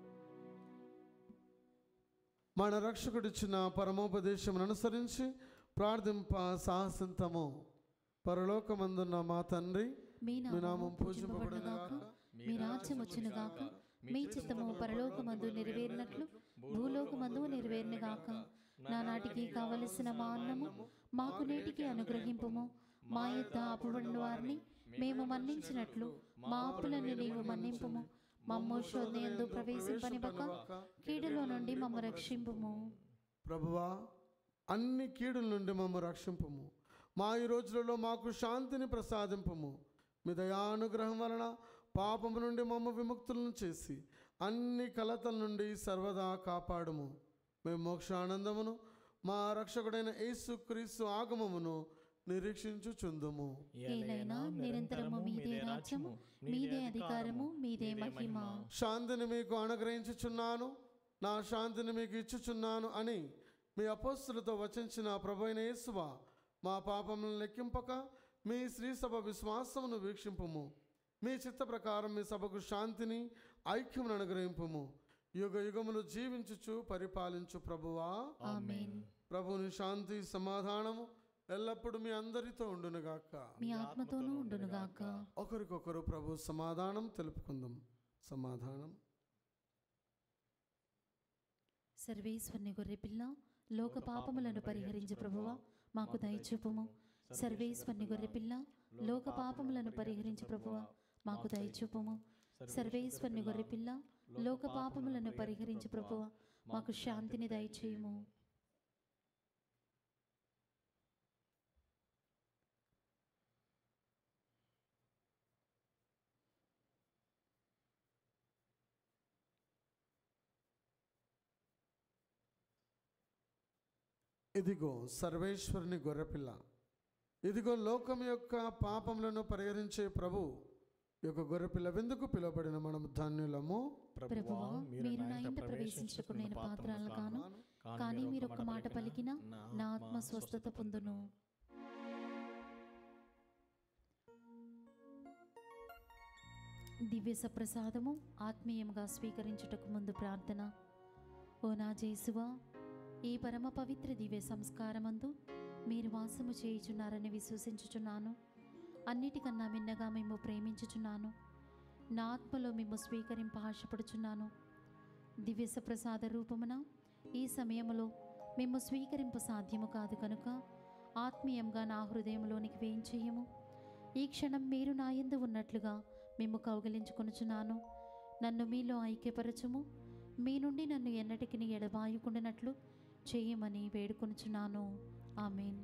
[SPEAKER 2] మన రక్షకుడిచ్చిన పరమోపదేశమును అనుసరించి ప్రార్థింప సాహసింతము పరలోకమందున్న మా తండ్రి
[SPEAKER 1] మీ
[SPEAKER 2] మీ
[SPEAKER 1] నామము
[SPEAKER 2] నామం
[SPEAKER 1] పూజింపబడునుగాక
[SPEAKER 2] పూజింపబడునుగాక
[SPEAKER 1] మీ రాజ్యం వచ్చునుగాక మీ చిత్తము పరలోకమందు నెరవేరినట్లు భూలోకమందు నెరవేరినగాక నానాటికి కావలసిన మా అన్నము మాకు నేటికి అనుగ్రహింపుము మా యొక్క అప్పుబడిన వారిని మేము మన్నించినట్లు మా అప్పులను నీవు మన్నింపుము మమ్ము శోధనయందు ప్రవేశింపనివ్వక కీడులో నుండి మమ్మ రక్షింపుము
[SPEAKER 2] ప్రభువా అన్ని కీడుల నుండి మమ్మ రక్షింపము మా ఈ రోజులలో మాకు శాంతిని ప్రసాదింపము మీ దయానుగ్రహం వలన పాపము నుండి మమ్మ విముక్తులను చేసి అన్ని కలతల నుండి సర్వదా కాపాడుము మేము మోక్షానందమును మా రక్షకుడైన యేసు క్రీస్తు ఆగమమును నిరీక్షించుచుందుము
[SPEAKER 1] ఏలైనా నిరంతరము మీదే రాజ్యము మీదే అధికారము మీదే మహిమ
[SPEAKER 2] శాంతిని మీకు అనుగ్రహించుచున్నాను నా శాంతిని మీకు ఇచ్చుచున్నాను అని మీ అపోస్తులతో వచించిన ప్రభు అయిన యేసువ మా పాపములను లెక్కింపక మీ శ్రీ సభ విశ్వాసమును వీక్షింపము మీ చిత్త ప్రకారం మీ సభకు శాంతిని ఐక్యమును అనుగ్రహింపము యుగ యుగములు జీవించుచు పరిపాలించు ప్రభువా
[SPEAKER 1] ఆమేన్
[SPEAKER 2] ప్రభుని శాంతి సమాధానము ఎల్లప్పుడూ మీ అందరితో ఉండునుగాక
[SPEAKER 1] మీ ఆత్మతోనూ ఉండునుగాక
[SPEAKER 2] ఒకరికొకరు ప్రభు సమాధానం తెలుపుకుందాం సమాధానం
[SPEAKER 1] సర్వేశ్వరుని గొర్రెపిల్ల లోక పాపములను పరిహరించు ప్రభువా మాకు దయచూపుము సర్వేశ్వరుని గొర్రెపిల్ల లోక పాపములను పరిహరించు ప్రభువా మాకు దయచూపుము సర్వేశ్వరుని గొర్రెపిల్ల లోక పాపములను పరిహరించు ప్రభువా మాకు శాంతిని దయచేయుము
[SPEAKER 2] ఇదిగో సర్వేశ్వరుని గొర్రెపిల్ల ఇదిగో లోకం యొక్క పాపములను పరిహరించే ప్రభు ఈ యొక్క గొర్రెపిల్ల వెందుకు పిలువబడిన మనం ధన్యులము
[SPEAKER 1] ప్రభువా మీరు నా ఇంట ప్రవేశించకు నేను పాత్రలు కాను కానీ మీరు ఒక్క మాట పలికినా నా ఆత్మ స్వస్థత పొందును దివ్య సప్రసాదము ఆత్మీయంగా స్వీకరించుటకు ముందు ప్రార్థన ఓ నా జేసువా ఈ పరమ పవిత్ర దివ్య సంస్కారమందు మీరు వాసము చేయుచున్నారని విశ్వసించుచున్నాను అన్నిటికన్నా మిన్నగా మేము ప్రేమించుచున్నాను నా ఆత్మలో మేము స్వీకరింప ఆశపడుచున్నాను దివ్య సప్రసాద రూపమున ఈ సమయంలో మేము స్వీకరింప సాధ్యము కాదు కనుక ఆత్మీయంగా నా హృదయంలోనికి వేయించేయము ఈ క్షణం మీరు నా యందు ఉన్నట్లుగా మేము కౌగలించుకొనుచున్నాను నన్ను మీలో ఐక్యపరచుము మీ నుండి నన్ను ఎన్నటికి ఎడబాయుకుండినట్లు చేయమని వేడుకొనుచున్నాను ఆమెన్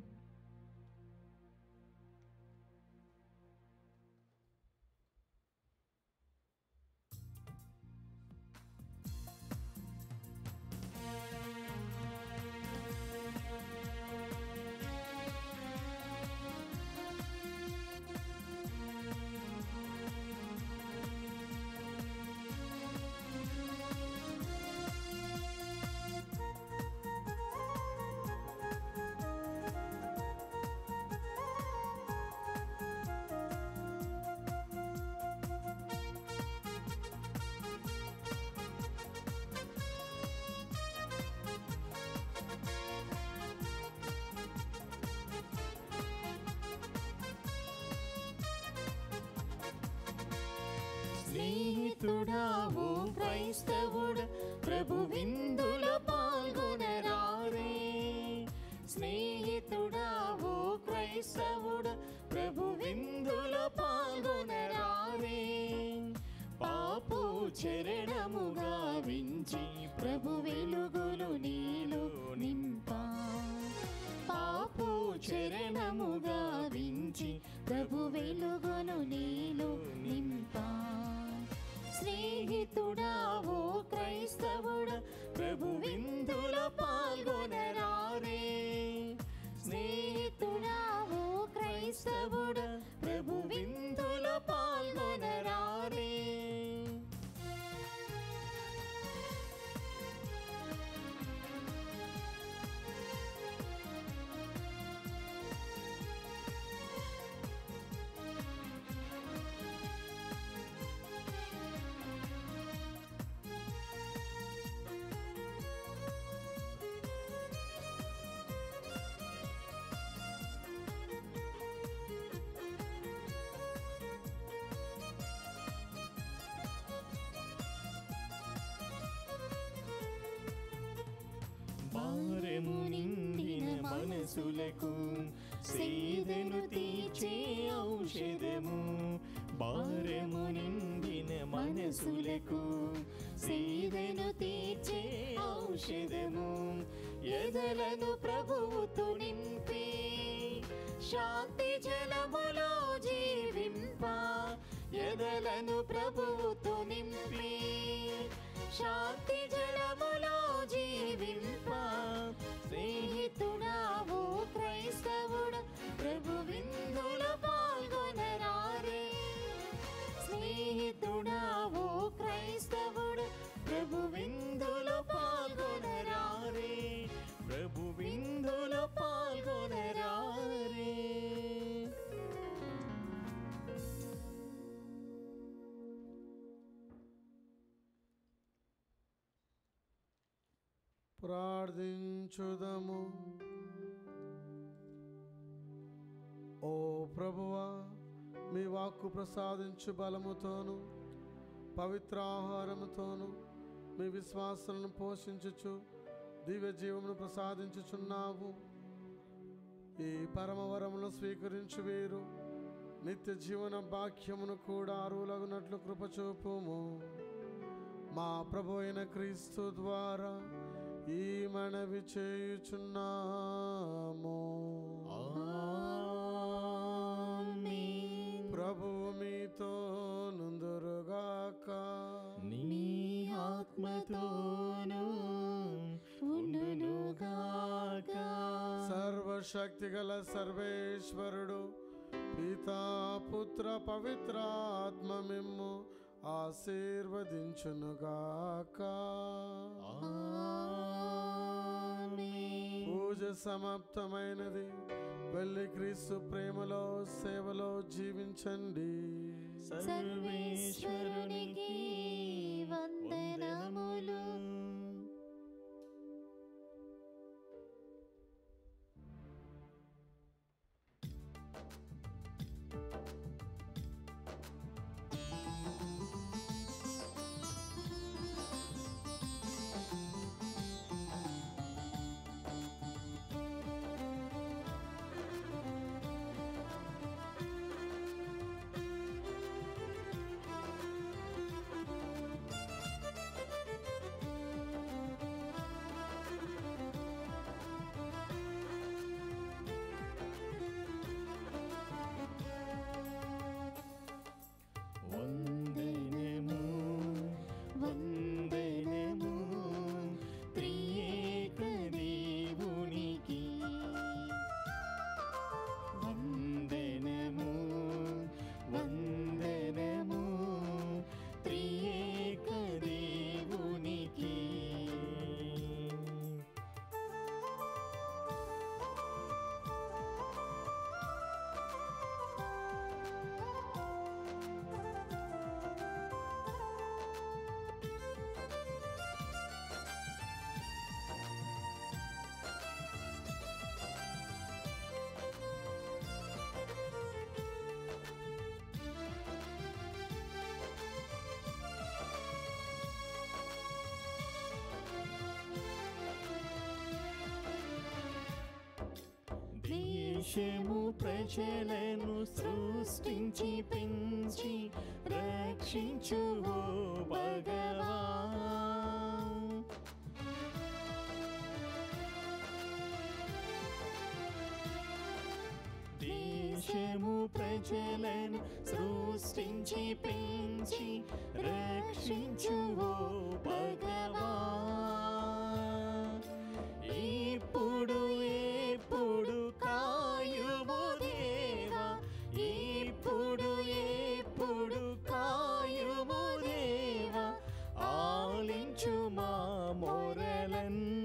[SPEAKER 3] స్నేహితుడావు క్రైస్తవుడ ప్రభు విందులో పాల్గొనరారే స్నేహితుడావు చరణము గావించి ప్రభు వెలుగులు నీలో నింపా పాపు చరణము గావించి ప్రభు వెలుగును నీలో నింపా స్నేహితుడా ఓ క్రైస్తవుడా ప్రభు విందులో పాల్గొనరారే స్నేహితుడా ఓ క్రైస్తవుడా ప్రభు విందులో పాల్గొనరారే భారము నిండిన మనసులకు సేదను తీర్చే ఔషధము భారము నిండిన మనసులకు సేదను తీర్చే ఔషధము ఎదలను ప్రభువుతో నింపి శాంతి జలములో జీవింప ఎదలను ప్రభువుతో నింపి శాంతి జలములో జీవింప స్నేహితుడా ఓ క్రైస్తవుడా ప్రభు విందులో పాల్గొనరారే స్నేహితుడా ఓ క్రైస్తవుడా ప్రభు విందులో పాల్గొనరారే ప్రభు విందులో పాల్గొనరారే
[SPEAKER 2] ప్రార్థించుదము ఓ ప్రభువా మీ వాక్కు ప్రసాదించు బలముతోను పవిత్ర ఆహారముతోను మీ విశ్వాసాలను పోషించుచు దివ్య జీవమును ప్రసాదించుచున్నావు ఈ పరమవరమును స్వీకరించు వీరు నిత్య జీవన భాగ్యమును కూడా అరువులగునట్లు కృపచూపుము మా ప్రభు అయిన క్రీస్తు ద్వారా ఈ మనవి చేయుచున్నాము
[SPEAKER 3] ఆమేన్.
[SPEAKER 2] ప్రభువు మీతో నుందురుగాక
[SPEAKER 3] నీ ఆత్మతోను ఉండునుగాక
[SPEAKER 2] సర్వశక్తి గల సర్వేశ్వరుడు పితా పుత్ర పవిత్ర ఆత్మ మిమ్ము ఆశీర్వదించునుగాక
[SPEAKER 3] ఆమేన్.
[SPEAKER 2] పూజ సమాప్తమైనది వెళ్ళి క్రీస్తు ప్రేమలో సేవలో జీవించండి
[SPEAKER 3] సర్వేశ్వరునికి వందనములు
[SPEAKER 2] ఆ
[SPEAKER 3] దేశము ప్రజలను సృష్టించి పెంచి రక్షించు ఓ భగవా దేశము ప్రజలను సృష్టించి పెంచి రక్షించు ఓ భగవా ఇప్పుడు ఎప్పుడు కాయుము దేవా ఇప్పుడు ఎప్పుడు కాయుము దేవా ఆలించు మా మొరలన్